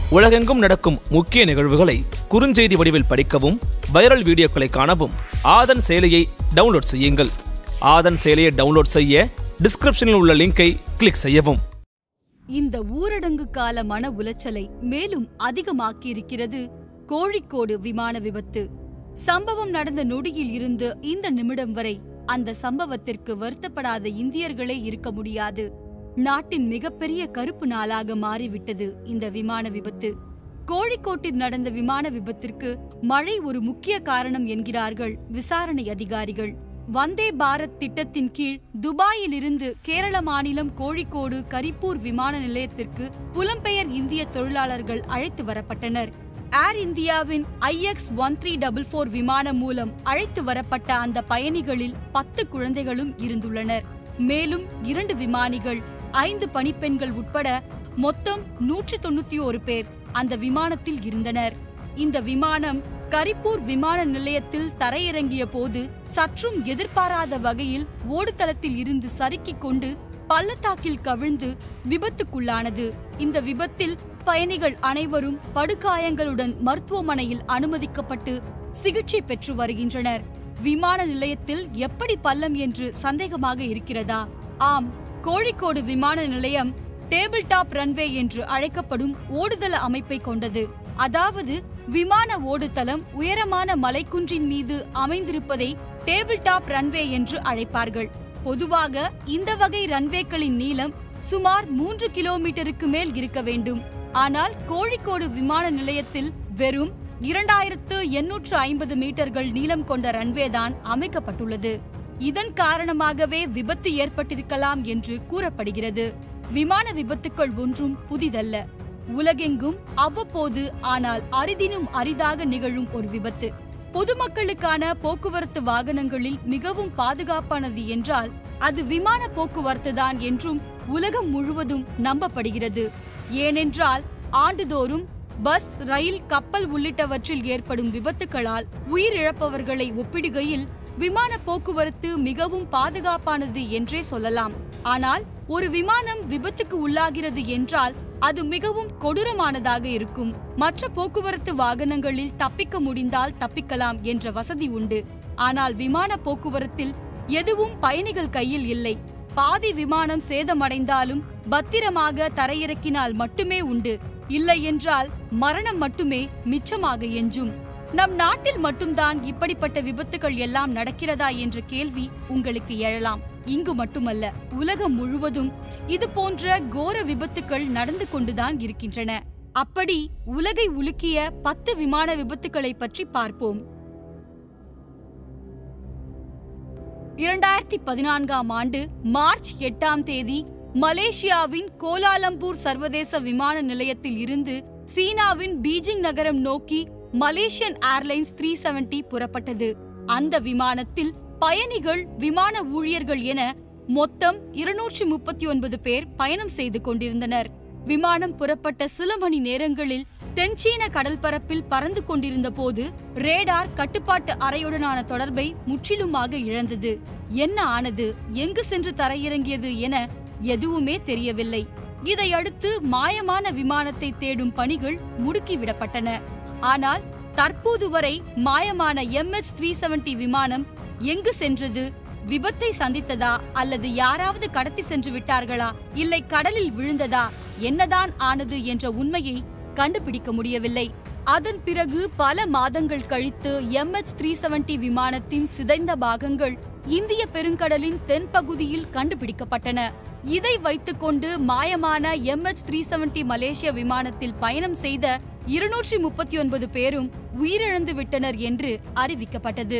உலகெங்கும் நடக்கும் முக்கிய நிகழ்வுகளை குறுஞ்செய்தி வடிவில் படிக்கவும் வைரல் வீடியோக்களை காணவும் ஆதன் செயலியை டவுன்லோட் செய்யுங்கள் ஆதன் செயலியை டவுன்லோட் செய்ய டிஸ்கிரிப்ஷனில் உள்ள லிங்கை கிளிக் செய்யவும் இந்த ஊரடங்கு கால மன உளைச்சலை மேலும் அதிகமாக்கியிருக்கிறது கோழிக்கோடு விமான விபத்து சம்பவம் நடந்த நொடியில் இருந்து இந்த நிமிடம் வரை அந்த சம்பவத்திற்கு வருத்தப்படாத இந்தியர்களே இருக்க முடியாது நாட்டின் மிகப்பெரிய கருப்பு நாளாக மாறிவிட்டது இந்த விமான விபத்து கோழிக்கோட்டில் நடந்த விமான விபத்திற்கு மழை ஒரு முக்கிய காரணம் என்கிறார்கள் விசாரணை அதிகாரிகள் வந்தே பாரத் திட்டத்தின் கீழ் துபாயில் இருந்து கேரள மாநிலம் கோழிக்கோடு கரிப்பூர் விமான நிலையத்திற்கு புலம்பெயர் இந்திய தொழிலாளர்கள் அழைத்து வரப்பட்டனர் ஏர் இந்தியாவின் IX one three double four விமானம் மூலம் அழைத்து வரப்பட்ட அந்த பயணிகளில் பத்து குழந்தைகளும் இருந்துள்ளனர் மேலும் இரண்டு விமானிகள் ஐந்து பணிப்பெண்கள் உட்பட மொத்தம் நூற்றி தொண்ணூத்தி ஒரு பேர் அந்த விமானத்தில் இருந்தனர் இந்த விமானம் கரிப்பூர் விமான நிலையத்தில் தரையிறங்கிய போது சற்றும் எதிர்பாராத வகையில் ஓடுதளத்தில் இருந்து சறுக்கிக் கொண்டு பள்ளத்தாக்கில் கவிழ்ந்து விபத்துக்குள்ளானது இந்த விபத்தில் பயணிகள் அனைவரும் படுகாயங்களுடன் மருத்துவமனையில் அனுமதிக்கப்பட்டு சிகிச்சை பெற்று வருகின்றனர் விமான நிலையத்தில் எப்படி பள்ளம் என்று சந்தேகமாக இருக்கிறதா ஆம் கோழிக்கோடு விமான நிலையம் டேபிள் டாப் ரன்வே என்று அழைக்கப்படும் ஓடுதள அமைப்பை கொண்டது அதாவது விமான ஓடுதளம் உயரமான மலைக்குன்றின் மீது அமைந்திருப்பதை டேபிள் டாப் ரன்வே என்று அழைப்பார்கள் பொதுவாக இந்த வகை ரன்வேக்களின் நீளம் சுமார் மூன்று கிலோமீட்டருக்கு மேல் இருக்க வேண்டும் ஆனால் கோழிக்கோடு விமான நிலையத்தில் வெறும் இரண்டாயிரத்து எண்ணூற்று ஐம்பது மீட்டர்கள் நீளம் கொண்ட ரன்வே தான் அமைக்கப்பட்டுள்ளது இதன் காரணமாகவே விபத்து ஏற்பட்டிருக்கலாம் என்று கூறப்படுகிறது விமான விபத்துக்கள் ஒன்றும் புதிதல்ல உலகெங்கும் அவ்வப்போது ஆனால் அரிதினும் அரிதாக நிகழும் ஒரு விபத்து பொதுமக்களுக்கான போக்குவரத்து வாகனங்களில் மிகவும் பாதுகாப்பானது என்றால் அது விமான போக்குவரத்து தான் என்றும் உலகம் முழுவதும் நம்பப்படுகிறது ஏனென்றால் ஆண்டுதோறும் பஸ் ரயில் கப்பல் உள்ளிட்டவற்றில் ஏற்படும் விபத்துகளால் உயிரிழப்பவர்களை ஒப்பிடுகையில் விமான போக்குவரத்து மிகவும் பாதுகாப்பானது என்றே சொல்லலாம் ஆனால் ஒரு விமானம் விபத்துக்கு உள்ளாகிறது என்றால் அது மிகவும் கொடூரமானதாக இருக்கும் மற்ற போக்குவரத்து வாகனங்களில் தப்பிக்க முடிந்தால் தப்பிக்கலாம் என்ற வசதி உண்டு ஆனால் விமான போக்குவரத்தில் எதுவும் பயணிகள் கையில் இல்லை பாதி விமானம் சேதமடைந்தாலும் பத்திரமாக தரையிறக்கினால் மட்டுமே உண்டு இல்லை என்றால் மரணம் மட்டுமே மிச்சமாக எஞ்சும் நம் நாட்டில் மட்டும்தான் இப்படிப்பட்ட விபத்துகள் எல்லாம் நடக்கிறதா என்ற கேள்வி உங்களுக்கு எழலாம் இங்கு மட்டுமல்ல உலகம் முழுவதும் இது போன்ற கோர விபத்துக்கள் நடந்து கொண்டுதான் இருக்கின்றன அப்படி உலகை உலுக்கிய பத்து விமான விபத்துக்களை பற்றி பார்ப்போம் இரண்டாயிரத்தி பதினான்காம் ஆண்டு மார்ச் எட்டாம் தேதி மலேசியாவின் கோலாலம்பூர் சர்வதேச விமான நிலையத்தில் இருந்து சீனாவின் பீஜிங் நகரம் நோக்கி மலேசியன் ஏர்லைன்ஸ் த்ரீ செவன்டி புறப்பட்டது அந்த விமானத்தில் பயணிகள் விமான ஊழியர்கள் என மொத்தம் இருநூற்றி முப்பத்தி ஒன்பது பேர் பயணம் செய்து கொண்டிருந்தனர் விமானம் புறப்பட்ட சில மணி நேரங்களில் தென்சீன கடல் பரப்பில் பறந்து கொண்டிருந்த போது ரேடார் கட்டுப்பாட்டு அறையுடனான தொடர்பை முற்றிலுமாக இழந்தது என்ன ஆனது எங்கு சென்று தரையிறங்கியது என எதுவுமே தெரியவில்லை இதையடுத்து மாயமான விமானத்தை தேடும் பணிகள் முடுக்கிவிடப்பட்டன ஆனால் தற்போது வரை மாயமான எம்எச் த்ரீ செவன்டி விமானம் எங்கு சென்றது விபத்தை சந்தித்ததா அல்லது யாராவது கடத்தி சென்று விட்டார்களா இல்லை கடலில் விழுந்ததா என்னதான் ஆனது என்ற உண்மையை கண்டுபிடிக்க முடியவில்லை அதன் பிறகு பல மாதங்கள் கழித்து எம்எச் த்ரீ செவன்டி விமானத்தின் சிதைந்த பாகங்கள் இந்திய பெருங்கடலின் தென்பகுதியில் கண்டுபிடிக்கப்பட்டன இதை வைத்துக்கொண்டு மாயமான எம்எச் த்ரீ செவன்டி மலேசிய விமானத்தில் பயணம் செய்த இருநூற்றி முப்பத்தி ஒன்பது பேரும் உயிரிழந்து விட்டனர் என்று அறிவிக்கப்பட்டது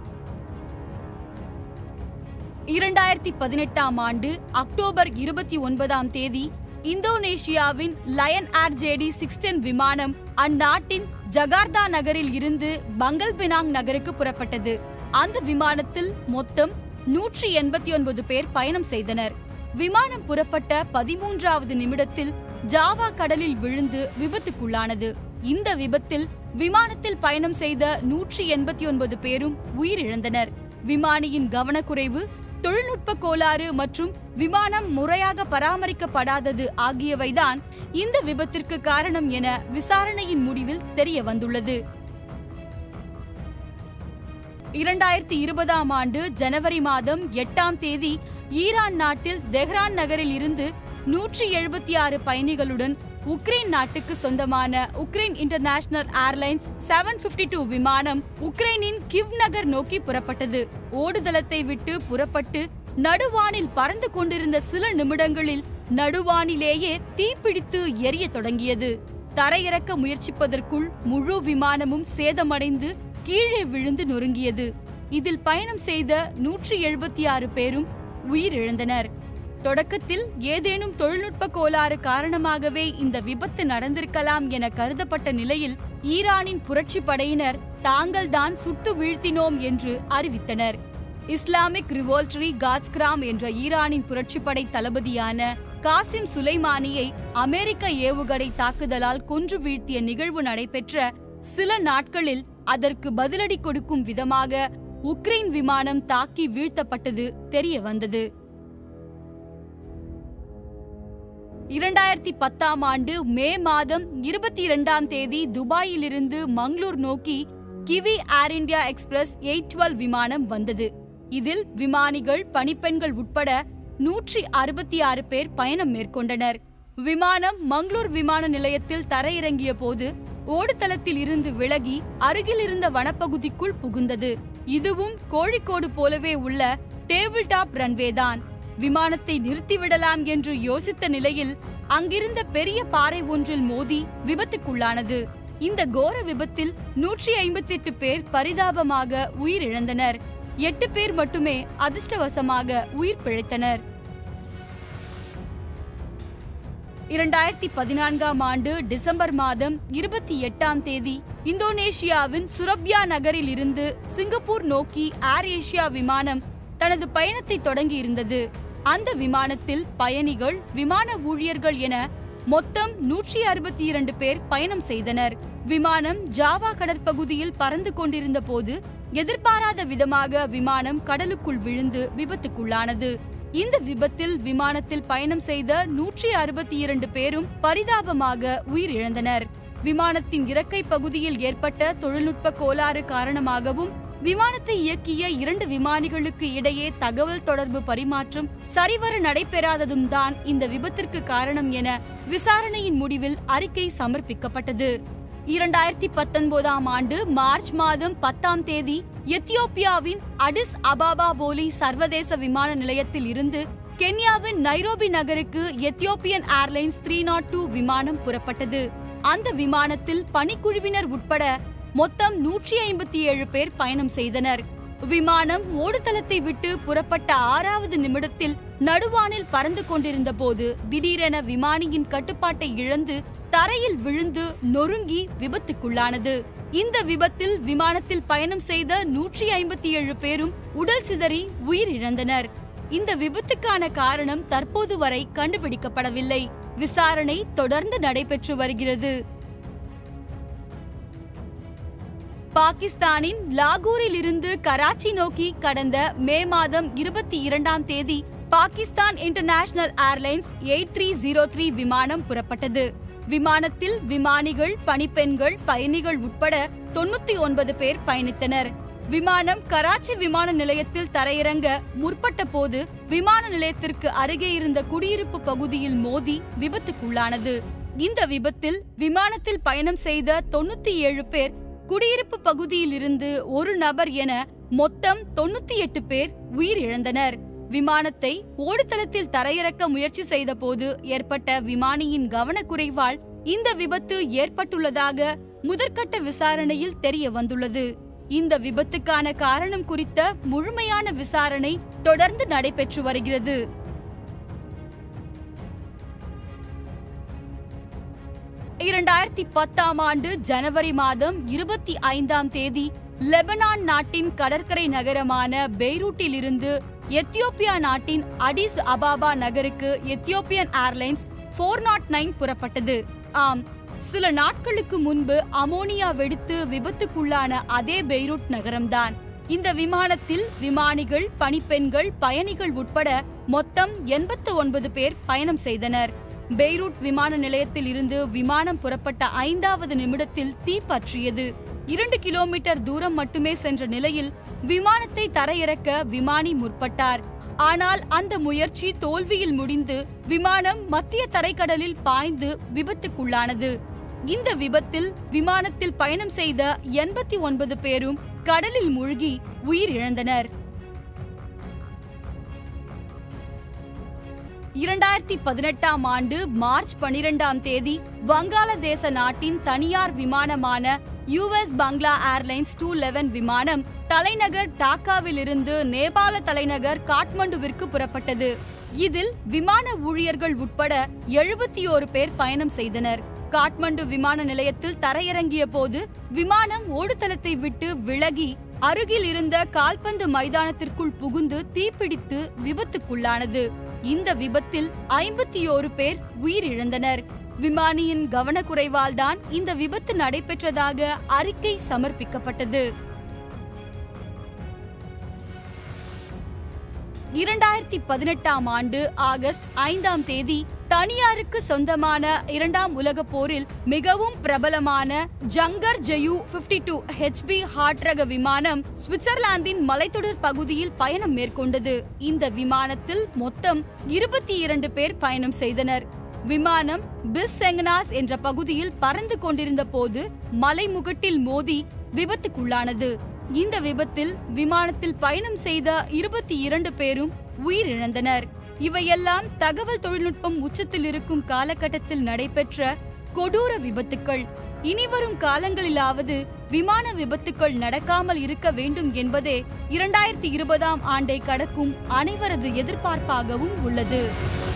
இரண்டாயிரத்தி பதினெட்டாம் ஆண்டு அக்டோபர் இருபத்தி ஒன்பதாம் தேதி இந்தோனேஷியாவின் லயன் ஏர் ஜேடி சிக்ஸ்டென் விமானம் அந்நாட்டின் ஜகார்தா நகரில் இருந்து பங்கல்பினாங் நகருக்கு புறப்பட்டது அந்த விமானத்தில் மொத்தம் நூற்றி எண்பத்தி ஒன்பது பேர் பயணம் செய்தனர் விமானம் புறப்பட்ட பதிமூன்றாவது நிமிடத்தில் ஜாவா கடலில் விழுந்து விபத்துக்குள்ளானது இந்த விபத்தில் விமானத்தில் பயணம் செய்த நூற்றி எண்பத்தி ஒன்பது பேரும் உயிரிழந்தனர் விமானியின் கவனக்குறைவு தொழில்நுட்ப கோளாறு மற்றும் விமானம் முறையாக பராமரிக்கப்படாதது ஆகியவைதான் இந்த விபத்திற்கு காரணம் என விசாரணையின் முடிவில் தெரிய வந்துள்ளது இரண்டாயிரத்தி இருபதாம் ஆண்டு ஜனவரி மாதம் எட்டாம் தேதி ஈரான் நாட்டில் தெஹ்ரான் நகரில் இருந்து நூற்றி எழுபத்தி ஆறு பயணிகளுடன் உக்ரைன் நாட்டுக்கு சொந்தமான Ukraine international airlines seven fifty two விமானம் உக்ரைனின் கிவ் நகர் நோக்கி புறப்பட்டது ஓடுதளத்தை விட்டு புறப்பட்டு நடுவானில் பறந்து கொண்டிருந்த சில நிமிடங்களில் நடுவானிலேயே தீப்பிடித்து எரிய தொடங்கியது தரையிறக்க முயற்சிப்பதற்குள் முழு விமானமும் சேதமடைந்து கீழே விழுந்து நொறுங்கியது இதில் பயணம் செய்த நூற்றி எழுபத்தி ஆறு பேரும் உயிரிழந்தனர் தொடக்கத்தில் ஏதேனும் தொழில்நுட்ப கோளாறு காரணமாகவே இந்த விபத்து நடந்திருக்கலாம் என கருதப்பட்ட நிலையில் ஈரானின் புரட்சி படையினர் தாங்கள்தான் சுட்டு வீழ்த்தினோம் என்று அறிவித்தனர் இஸ்லாமிக் ரிவோல்டரி காட்ஸ்கிராம் என்ற ஈரானின் புரட்சிப்படை தளபதியான காசிம் சுலைமானியை அமெரிக்க ஏவுகணை தாக்குதலால் கொன்று வீழ்த்திய நிகழ்வு நடைபெற்ற சில நாட்களில் அதற்கு பதிலடி கொடுக்கும் விதமாக உக்ரைன் விமானம் தாக்கி வீழ்த்தப்பட்டது தெரிய வந்தது இரண்டாயிரத்தி பத்தாம் ஆண்டு மே மாதம் இருபத்தி இரண்டாம் தேதி துபாயிலிருந்து மங்களூர் நோக்கி கிவி air India express eight twelve விமானம் வந்தது இதில் விமானிகள் பணிப்பெண்கள் உட்பட நூற்றி அறுபத்தி ஆறு பேர் பயணம் மேற்கொண்டனர் விமானம் மங்களூர் விமான நிலையத்தில் தரையிறங்கிய போது ஓடுதளத்தில் இருந்து விலகி அருகில் இருந்த வனப்பகுதிக்குள் புகுந்தது இதுவும் கோழிக்கோடு போலவே உள்ள டேபிள் டாப் ரன்வே தான் விமானத்தை நிறுத்திவிடலாம் என்று யோசித்த நிலையில் அங்கிருந்த பெரிய பாறை ஒன்றில் மோதி விபத்துக்குள்ளானது இந்த கோர விபத்தில் நூற்றி ஐம்பத்தி எட்டு பேர் பரிதாபமாக உயிரிழந்தனர் எட்டு பேர் மட்டுமே அதிர்ஷ்டவசமாக உயிர் பிழைத்தனர் இரண்டாயிரத்தி பதினான்காம் ஆண்டு டிசம்பர் மாதம் இருபத்தி எட்டாம் தேதி இந்தோனேஷியாவின் சுரப்யா நகரில் இருந்து சிங்கப்பூர் நோக்கி ஏர் ஏசியா விமானம் தனது பயணத்தை தொடங்கியிருந்தது அந்த விமானத்தில் பயணிகள் விமான ஊழியர்கள் என மொத்தம் நூற்றி அறுபத்தி இரண்டு பேர் பயணம் செய்தனர் விமானம் ஜாவா கடற்பகுதியில் பறந்து கொண்டிருந்த போது எதிர்பாராத விதமாக விமானம் கடலுக்குள் விழுந்து விபத்துக்குள்ளானது இந்த விபத்தில் விமானத்தில் பயணம் செய்த நூற்றி அறுபத்தி இரண்டு பேரும் பரிதாபமாக உயிரிழந்தனர் விமானத்தின் இறக்கை பகுதியில் ஏற்பட்ட தொழில்நுட்ப கோளாறு காரணமாகவும் விமானத்தை இயக்கிய இரண்டு விமானிகளுக்கு இடையே தகவல் தொடர்பு பரிமாற்றம் சரிவர நடைபெறாததும் தான் இந்த விபத்திற்கு காரணம் என விசாரணையின் முடிவில் அறிக்கை சமர்ப்பிக்கப்பட்டது இரண்டாயிரத்தி பத்தொன்பதாம் ஆண்டு மார்ச் மாதம் பத்தாம் தேதி எத்தியோப்பியாவின் அடிஸ் அபாபா போலி சர்வதேச விமான நிலையத்தில் இருந்து கென்யாவின் நைரோபி நகருக்கு Ethiopian airlines three naught two விமானம் புறப்பட்டது அந்த விமானத்தில் பணிக்குழுவினர் உட்பட மொத்தம் நூற்றி ஐம்பத்தி ஏழு பேர் பயணம் செய்தனர் விமானம் ஓடுதளத்தை விட்டு புறப்பட்ட ஆறாவது நிமிடத்தில் நடுவானில் பறந்து கொண்டிருந்த போது திடீரென விமானியின் கட்டுப்பாட்டை இழந்து தரையில் விழுந்து நொறுங்கி விபத்துக்குள்ளானது இந்த விபத்தில் விமானத்தில் பயணம் செய்த நூற்றி ஐம்பத்தி ஏழு பேரும் உடல் சிதறி உயிரிழந்தனர் இந்த விபத்துக்கான காரணம் தற்போது வரை கண்டுபிடிக்கப்படவில்லை விசாரணை தொடர்ந்து நடைபெற்று வருகிறது பாகிஸ்தானின் லாகூரில் இருந்து கராச்சி நோக்கி கடந்த மே மாதம் இருபத்தி இரண்டாம் தேதி Pakistan international airlines eight three zero three விமானம் புறப்பட்டது விமானத்தில் விமானிகள் பணிப்பெண்கள் பயணிகள் உட்பட தொண்ணூத்தி ஒன்பது பேர் பயணித்தனர் விமானம் கராச்சி விமான நிலையத்தில் தரையிறங்க முற்பட்ட போது விமான நிலையத்திற்கு அருகே இருந்த குடியிருப்பு பகுதியில் மோதி விபத்துக்குள்ளானது இந்த விபத்தில் விமானத்தில் பயணம் செய்த தொண்ணூத்தி ஏழு பேர் குடியிருப்பு பகுதியில் இருந்து ஒரு நபர் என மொத்தம் தொண்ணூத்தி எட்டு பேர் உயிரிழந்தனர் விமானத்தை ஓடுதளத்தில் தரையிறக்க முயற்சி செய்த போது ஏற்பட்ட விமானியின் கவனக்குறைவால் இந்த விபத்து ஏற்பட்டுள்ளதாக முதற்கட்ட விசாரணையில் தெரிய வந்துள்ளது இந்த விபத்துக்கான காரணம் குறித்த முழுமையான விசாரணை தொடர்ந்து நடைபெற்று வருகிறது இரண்டாயிரத்தி பத்தாம் ஆண்டு ஜனவரி மாதம் இருபத்தி ஐந்தாம் தேதி லெபனான் நாட்டின் கடற்கரை நகரமான பெய்ரூட்டில் இருந்து எத்தியோப்பியா நாட்டின் அடிஸ் அபாபா நகருக்கு Ethiopian airlines four naught nine புறப்பட்டது ஆம் சில நாட்களுக்கு முன்பு அமோனியா வெடித்து விபத்துக்குள்ளான அதே பெய்ரூட் நகரம்தான் இந்த விமானத்தில் விமானிகள் பணிப்பெண்கள் பயணிகள் உட்பட மொத்தம் எண்பத்து ஒன்பது பேர் பயணம் செய்தனர் பெய்ரூட் விமான நிலையத்தில் இருந்து விமானம் புறப்பட்ட ஐந்தாவது நிமிடத்தில் தீ பற்றியது இரண்டு கிலோமீட்டர் தூரம் மட்டுமே சென்ற நிலையில் விமானத்தை தரையிறக்க விமானி முற்பட்டார் ஆனால் அந்த முயற்சி தோல்வியில் முடிந்து விமானம் மத்திய தரைக்கடலில் பாய்ந்து விபத்துக்குள்ளானது இந்த விபத்தில் விமானத்தில் பயணம் செய்த எண்பத்தி ஒன்பது பேரும் கடலில் மூழ்கி உயிரிழந்தனர் இரண்டாயிரத்தி பதினெட்டாம் ஆண்டு மார்ச் பனிரெண்டாம் தேதி வங்காளதேச நாட்டின் தனியார் விமானமான US Bangla airlines two eleven விமானம் தலைநகர் டாக்காவில் இருந்து நேபாள தலைநகர் காட்மண்டுவிற்கு புறப்பட்டது இதில் விமான ஊழியர்கள் உட்பட எழுபத்தி ஓரு பேர் பயணம் செய்தனர் காட்மண்டு விமான நிலையத்தில் தரையிறங்கிய போது விமானம் ஓடுதளத்தை விட்டு விலகி அருகில் இருந்த கால்பந்து மைதானத்திற்குள் புகுந்து தீப்பிடித்து விபத்துக்குள்ளானது இந்த விபத்தில் ஐம்பத்தி ஓரு பேர் உயிரிழந்தனர் விமானியின் கவனக்குறைவால் தான் இந்த விபத்து நடைபெற்றதாக அறிக்கை சமர்ப்பிக்கப்பட்டது இரண்டாயிரத்தி பதினெட்டாம் ஆண்டு ஆகஸ்ட் ஐந்தாம் தேதி தனியாருக்கு சொந்தமான இரண்டாம் உலகப் போரில் மிகவும் பிரபலமான ஜங்கர் ஜெயு 52 டூ ஹெச்பி ஹார்ட் ரக விமானம் சுவிட்சர்லாந்தின் மலைத்தொடர் பகுதியில் பயணம் மேற்கொண்டது இந்த விமானத்தில் மொத்தம் இருபத்தி இரண்டு பேர் பயணம் செய்தனர் விமானம் பிஸ் செங்கனாஸ் என்ற பகுதியில் பறந்து கொண்டிருந்த போது மலைமுகட்டில் மோதி விபத்துக்குள்ளானது இந்த விபத்தில் விமானத்தில் பயணம் செய்த இருபத்தி இரண்டு பேரும் உயிரிழந்தனர் இவையெல்லாம் தகவல் தொழில்நுட்பம் உச்சத்தில் இருக்கும் காலகட்டத்தில் நடைபெற்ற கொடூர விபத்துக்கள் இனிவரும் காலங்களிலாவது விமான விபத்துக்கள் நடக்காமல் இருக்க வேண்டும் என்பதே இரண்டாயிரத்தி இருபதாம் ஆண்டை கடக்கும் அனைவரது எதிர்பார்ப்பாகவும் உள்ளது